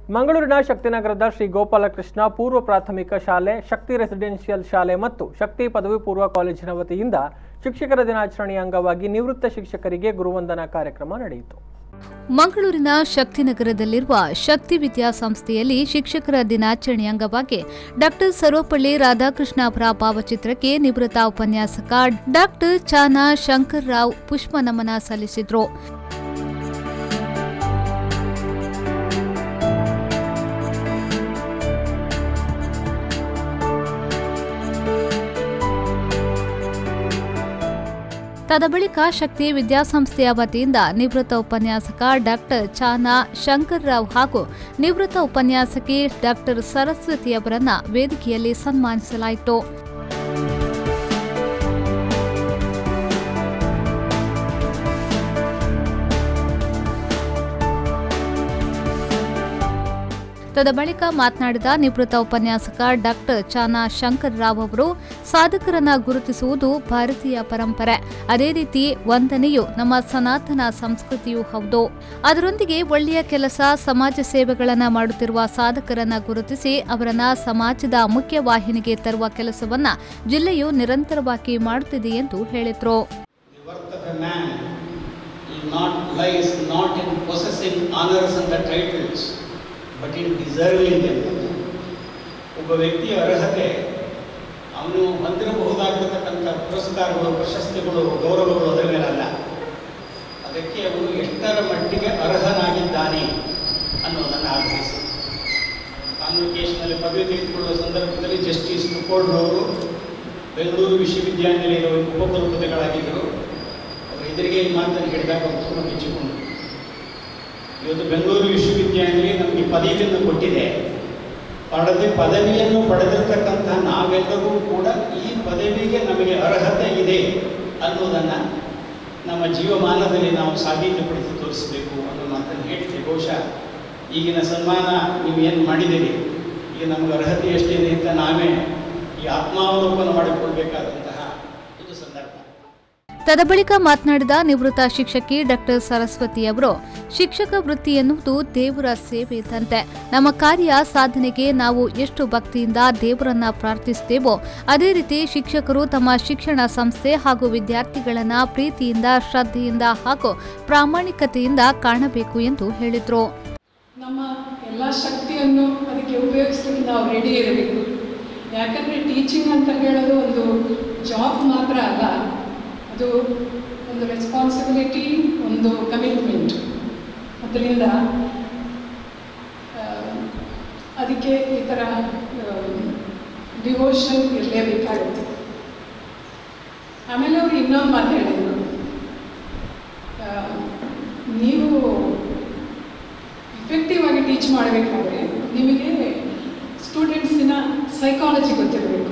ಮಂಗಳೂರಿನ ಶಕ್ತಿನಗರದ ಶ್ರೀ ಗೋಪಾಲಕೃಷ್ಣ ಪೂರ್ವ ಪ್ರಾಥಮಿಕ ಶಾಲೆ ಶಕ್ತಿ ರೆಸಿಡೆನ್ಷಿಯಲ್ ಶಾಲೆ ಮತ್ತು ಶಕ್ತಿ ಪದವಿ ಪೂರ್ವ ಕಾಲೇಜಿನ ವತಿಯಿಂದ ಶಿಕ್ಷಕರ ದಿನಾಚರಣೆಯ ಅಂಗವಾಗಿ ನಿವೃತ್ತ ಶಿಕ್ಷಕರಿಗೆ ಗುರುವಂದನಾ ಕಾರ್ಯಕ್ರಮ ನಡೆಯಿತು ಮಂಗಳೂರಿನ ಶಕ್ತಿನಗರದಲ್ಲಿರುವ ಶಕ್ತಿ ವಿದ್ಯಾಸಂಸ್ಥೆಯಲ್ಲಿ ಶಿಕ್ಷಕರ ದಿನಾಚರಣೆ ಅಂಗವಾಗಿ ಡಾಕ್ಟರ್ ಸರ್ವಪಳ್ಳಿ ರಾಧಾಕೃಷ್ಣ ಅವರ ಭಾವಚಿತ್ರಕ್ಕೆ ನಿವೃತ್ತ ಉಪನ್ಯಾಸಕ ಡಾಕ್ಟರ್ ಚಾನಾ ಶಂಕರ್ ರಾವ್ ಪುಷ್ಪ ನಮನ ಸಲ್ಲಿಸಿದ್ರು ತದಬಳಿಕ ಶಕ್ತಿ ವಿದ್ಯಾಸಂಸ್ಥೆಯ ವತಿಯಿಂದ ನಿವೃತ್ತ ಉಪನ್ಯಾಸಕ ಡಾಕ್ಟರ್ ಚಾನಾ ಶಂಕರ್ ರಾವ್ ಹಾಗೂ ನಿವೃತ್ತ ಉಪನ್ಯಾಸಕಿ ಡಾಕ್ಟರ್ ಸರಸ್ವತಿ ಅವರನ್ನ ವೇದಿಕೆಯಲ್ಲಿ ಸನ್ಮಾನಿಸಲಾಯಿತು ತದಬಳಿಕ ಮಾತನಾಡಿದ ನಿವೃತ್ತ ಉಪನ್ಯಾಸಕ ಡಾಕ್ಟರ್ ಚಾನಾ ಶಂಕರ್ ರಾವ್ ಅವರು ಸಾಧಕರನ್ನ ಗುರುತಿಸುವುದು ಭಾರತೀಯ ಪರಂಪರೆ ಅದೇ ರೀತಿ ವಂದನೆಯು ನಮ್ಮ ಸನಾತನ ಸಂಸ್ಕೃತಿಯೂ ಹೌದು ಅದರೊಂದಿಗೆ ಒಳ್ಳೆಯ ಕೆಲಸ ಸಮಾಜ ಸೇವೆಗಳನ್ನ ಮಾಡುತ್ತಿರುವ ಸಾಧಕರನ್ನ ಗುರುತಿಸಿ ಅವರನ್ನ ಸಮಾಜದ ಮುಖ್ಯ ವಾಹಿನಿಗೆ ತರುವ ಕೆಲಸವನ್ನ ಜಿಲ್ಲೆಯು ನಿರಂತರವಾಗಿ ಮಾಡುತ್ತಿದೆ ಎಂದು ಹೇಳಿದರು The worth of a man is not, lies not in possessing honors and the titles, but in deserving them. ಒಬ್ಬ ವ್ಯಕ್ತಿಯ ಅರ್ಹತೆ ಅವನು ಹೊಂದಿರಬಹುದಾಗಿರತಕ್ಕಂಥ ಪುರಸ್ಕಾರಗಳು ಪ್ರಶಸ್ತಿಗಳು ಗೌರವಗಳು ಅದರ ಮೇಲಲ್ಲ ಅದಕ್ಕೆ ಅವನು ಎಷ್ಟರ ಮಟ್ಟಿಗೆ ಅರ್ಹನಾಗಿದ್ದಾನೆ ಅನ್ನೋದನ್ನು ಆಧರಿಸಿ ಕಾನ್ವಿಕೇಶನಲ್ಲಿ ಪದವಿ ತೆಗೆದುಕೊಳ್ಳುವ ಸಂದರ್ಭದಲ್ಲಿ ಜಸ್ಟಿಸ್ ತುಕೋಡ್ರವರು ಬೆಂಗಳೂರು ವಿಶ್ವವಿದ್ಯಾನಿಲಯದ ಉಪಕುಲಪತಿಗಳಾಗಿದ್ದರು ಅವರು ಎದುರಿಗೆ ಈ ಮಾತನ್ನು ಹೇಳಿದಾಗ ಅವರು ತುಂಬ ಮೆಚ್ಚಿಕೊಂಡರು ಇವತ್ತು ಬೆಂಗಳೂರು ವಿಶ್ವವಿದ್ಯಾನಿಲಯ ನಮಗೆ ಪದವಿಯನ್ನು ಕೊಟ್ಟಿದೆ ಪಡೆದ ಪದವಿಯನ್ನು ಪಡೆದಿರ್ತಕ್ಕಂಥ ನಾವೆಲ್ಲರೂ ಕೂಡ ಈ ಪದವಿಗೆ ನಮಗೆ ಅರ್ಹತೆ ಇದೆ ಅನ್ನೋದನ್ನು ನಮ್ಮ ಜೀವಮಾನದಲ್ಲಿ ನಾವು ಸಾಬೀತುಪಡಿಸಿ ತೋರಿಸಬೇಕು ಅನ್ನೋ ಮಾತನ್ನು ಹೇಳ್ತೀವಿ ಬಹುಶಃ ಈಗಿನ ಸನ್ಮಾನ ನೀವು ಏನು ಮಾಡಿದ್ದೀರಿ ಈಗ ನಮಗೆ ಅರ್ಹತೆ ಎಷ್ಟಿದೆ ಅಂತ ನಾವೇ ಈ ಆತ್ಮಾವಲೋಕನ ಮಾಡಿಕೊಳ್ಬೇಕಾದಂತಹ ಒಂದು ಸಂದರ್ಭ ತದಬಳಿಕ ಮಾತನಾಡಿದ ನಿವೃತ್ತ ಶಿಕ್ಷಕಿ ಡಾಕ್ಟರ್ ಸರಸ್ವತಿ ಅವರು ಶಿಕ್ಷಕ ವೃತ್ತಿ ಎನ್ನುವುದು ದೇವರ ಸೇವೆ ಇದ್ದಂತೆ ನಮ್ಮ ಕಾರ್ಯ ಸಾಧನೆಗೆ ನಾವು ಎಷ್ಟು ಭಕ್ತಿಯಿಂದ ದೇವರನ್ನ ಪ್ರಾರ್ಥಿಸುತ್ತೇವೋ ಅದೇ ರೀತಿ ಶಿಕ್ಷಕರು ತಮ್ಮ ಶಿಕ್ಷಣ ಸಂಸ್ಥೆ ಹಾಗೂ ವಿದ್ಯಾರ್ಥಿಗಳನ್ನ ಪ್ರೀತಿಯಿಂದ ಶ್ರದ್ಧೆಯಿಂದ ಹಾಗೂ ಪ್ರಾಮಾಣಿಕತೆಯಿಂದ ಕಾಣಬೇಕು ಎಂದು ಹೇಳಿದರು ನಮ್ಮ ಎಲ್ಲ ಶಕ್ತಿಯನ್ನು ಅದಕ್ಕೆ ಉಪಯೋಗಿಸ್ಲಿಕ್ಕೆ ನಾವು ರೆಡಿ ಇರಬೇಕು ಯಾಕಂದರೆ ಟೀಚಿಂಗ್ ಅಂತ ಹೇಳೋದು ಒಂದು ಜಾಬ್ ಮಾತ್ರ ಅಲ್ಲ ಅದು ಒಂದು ರೆಸ್ಪಾನ್ಸಿಬಿಲಿಟಿ ಒಂದು ಕಮಿಟ್ಮೆಂಟ್ ಅದರಿಂದ ಆ, ಅದಕ್ಕೆ ಈ ಥರ ಡಿವೋಷನ್ ಇರಲೇಬೇಕಾಗುತ್ತೆ ಆಮೇಲೆ ಅವರು ಇನ್ನೊಂದು ಮಾತು ಹೇಳಿದರು ಆ, ನೀವು ಇಫೆಕ್ಟಿವ್ ಆಗಿ ಟೀಚ್ ಮಾಡಬೇಕಾದ್ರೆ ನಿಮಗೆ ಸ್ಟೂಡೆಂಟ್ಸಿನ ಸೈಕಾಲಜಿ ಗೊತ್ತಿರಬೇಕು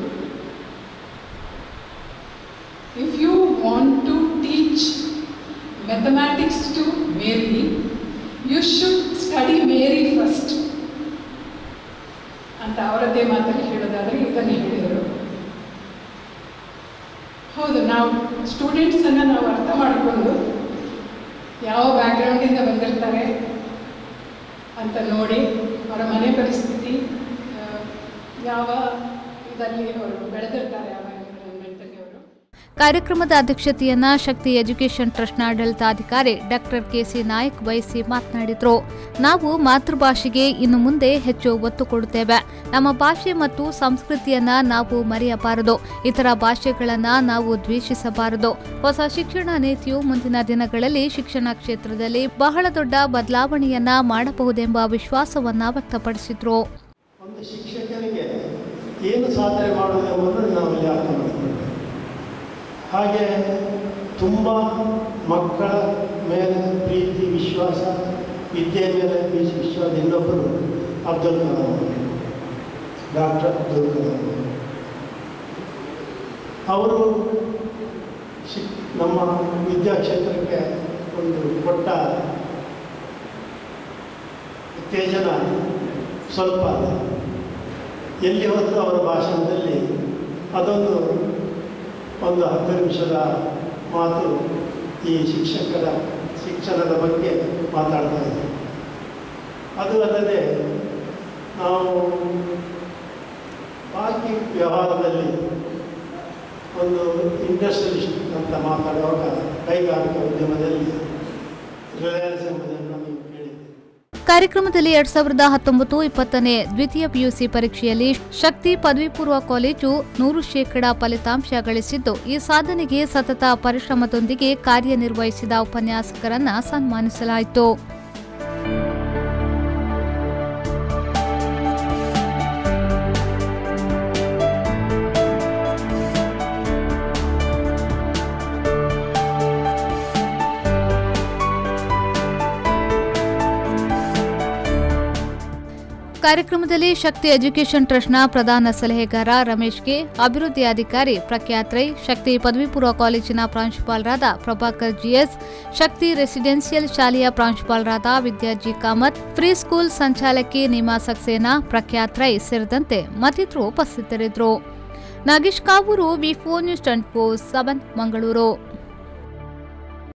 if you want to teach mathematics to Mary you should study Mary first ಅಂತ ಅವರದ್ದೇ ಮಾತಲ್ಲಿ ಹೇಳೋದಾದರೆ ಇದನ್ನು ಹೇಳಿದರು ಹೌದು ನಾವು ಸ್ಟೂಡೆಂಟ್ಸನ್ನು ನಾವು ಅರ್ಥ ಮಾಡಿಕೊಂಡು ಯಾವ ಬ್ಯಾಕ್ಗ್ರೌಂಡಿಂದ ಬಂದಿರ್ತಾರೆ ಅಂತ ನೋಡಿ ಅವರ ಮನೆ ಪರಿಸ್ಥಿತಿ ಆ, ಯಾವ ಇದರಲ್ಲಿ ಅವರು ಬೆಳೆದಿರ್ತಾರೆ ಯಾವ ಎನ್ವಿರಾನ್ಮೆಂಟಲ್ಲಿ ಅವರು ಕಾರ್ಯಕ್ರಮದ ಅಧ್ಯಕ್ಷತೆಯನ್ನ ಶಕ್ತಿ ಎಜುಕೇಷನ್ ಟ್ರಸ್ಟ್ನ ಆಡಳಿತಾಧಿಕಾರಿ ಡಾಕ್ಟರ್ ಕೆಸಿ ನಾಯಕ್ ವಹಿಸಿ ಮಾತನಾಡಿದರು ನಾವು ಮಾತೃಭಾಷೆಗೆ ಇನ್ನು ಮುಂದೆ ಹೆಚ್ಚು ಒತ್ತು ಕೊಡುತ್ತೇವೆ ನಮ್ಮ ಭಾಷೆ ಮತ್ತು ಸಂಸ್ಕೃತಿಯನ್ನ ನಾವು ಮರೆಯಬಾರದು ಇತರ ಭಾಷೆಗಳನ್ನ ನಾವು ದ್ವೇಷಿಸಬಾರದು ಹೊಸ ಶಿಕ್ಷಣ ನೀತಿಯು ಮುಂದಿನ ದಿನಗಳಲ್ಲಿ ಶಿಕ್ಷಣ ಕ್ಷೇತ್ರದಲ್ಲಿ ಬಹಳ ದೊಡ್ಡ ಬದಲಾವಣೆಯನ್ನ ಮಾಡಬಹುದೆಂಬ ವಿಶ್ವಾಸವನ್ನ ವ್ಯಕ್ತಪಡಿಸಿದ್ರು ಒಂದು ಶಿಕ್ಷಕನಿಗೆ ಏನು ಸಾಧನೆ ಮಾಡೋದು ಎಂಬುದನ್ನು ನಾವಲ್ಲಿ ಅರ್ಥ ಮಾಡಿಕೊಳ್ಬೇಕು ಹಾಗೆ ತುಂಬ ಮಕ್ಕಳ ಮೇಲೆ ಪ್ರೀತಿ ವಿಶ್ವಾಸ ವಿದ್ಯೆ ಮೇಲೆ ವಿಶ್- ವಿಶ್ವಾಸ ಇನ್ನೊಬ್ಬರು ಅಬ್ದುಲ್ ಕಲಾಂ ಡಾಕ್ಟರ್ ಅಬ್ದುಲ್ ಕಲಾಂ ಅವರು ಶಿಕ್ ನಮ್ಮ ವಿದ್ಯಾಕ್ಷೇತ್ರಕ್ಕೆ ಒಂದು ಕೊಟ್ಟ ಉತ್ತೇಜನ ಸ್ವಲ್ಪ ಅಲ್ಲ ಎಲ್ಲಿ ಹೋದರೂ ಅವರ ಭಾಷಣದಲ್ಲಿ ಅದೊಂದು ಒಂದು ಹತ್ತು ನಿಮಿಷದ ಮಾತು ಈ ಶಿಕ್ಷಕರ ಶಿಕ್ಷಣದ ಬಗ್ಗೆ ಮಾತಾಡ್ತಾ ಇದ್ದರು ಅದು ಅಲ್ಲದೆ ನಾವು ಬಾಕಿ ವ್ಯವಹಾರದಲ್ಲಿ ಒಂದು ಇಂಡಸ್ಟ್ರಿಯಲಿಸ್ಟ್ ಅಂತ ಮಾತಾಡುವಾಗ ಕೈಗಾರಿಕಾ ಉದ್ಯಮದಲ್ಲಿ ರಿಲಯನ್ಸ್ ಎಂಬುದನ್ನು ನಮಗೆ ಕೇಳಿದೆ ಕಾರ್ಯಕ್ರಮದಲ್ಲಿ ಎರಡ್ ಸಾವಿರದ ಹತ್ತೊಂಬತ್ತು ಇಪ್ಪತ್ತನೇ ದ್ವಿತೀಯ ಪಿಯುಸಿ ಪರೀಕ್ಷೆಯಲ್ಲಿ ಶಕ್ತಿ ಪದವಿ ಪೂರ್ವ ಕಾಲೇಜು ನೂರು ಶೇಕಡಾ ಫಲಿತಾಂಶ ಗಳಿಸಿದ್ದು ಈ ಸಾಧನೆಗೆ ಸತತ ಪರಿಶ್ರಮದೊಂದಿಗೆ ಕಾರ್ಯನಿರ್ವಹಿಸಿದ ಉಪನ್ಯಾಸಕರನ್ನ ಸನ್ಮಾನಿಸಲಾಯಿತು ಕಾರ್ಯಕ್ರಮದಲ್ಲಿ ಶಕ್ತಿ ಎಜುಕೇಷನ್ ಟ್ರಸ್ಟ್ನ ಪ್ರಧಾನ ಸಲಹೆಗಾರ ರಮೇಶ್ಗೆ ಅಭಿವೃದ್ಧಿ ಅಧಿಕಾರಿ ಪ್ರಖ್ಯಾತ್ ರೈ ಶಕ್ತಿ ಪದವಿ ಪೂರ್ವ ಕಾಲೇಜಿನ ಪ್ರಾಂಶುಪಾಲರಾದ ಪ್ರಭಾಕರ್ ಜಿಎಸ್ ಶಕ್ತಿ ರೆಸಿಡೆನ್ಸಿಯಲ್ ಶಾಲೆಯ ಪ್ರಾಂಶುಪಾಲರಾದ ವಿದ್ಯಾಜಿ ಕಾಮತ್ ಫ್ರೀ ಸ್ಕೂಲ್ ಸಂಚಾಲಕಿ ನಿಮಾ ಸಕ್ಸೇನಾ ಪ್ರಖ್ಯಾತ್ ರೈ ಸೇರಿದಂತೆ ಮತ್ತಿತರರು ಉಪಸ್ಥಿತರಿದ್ದರು Nagesh Kavoor V four news twenty four seven Mangaluru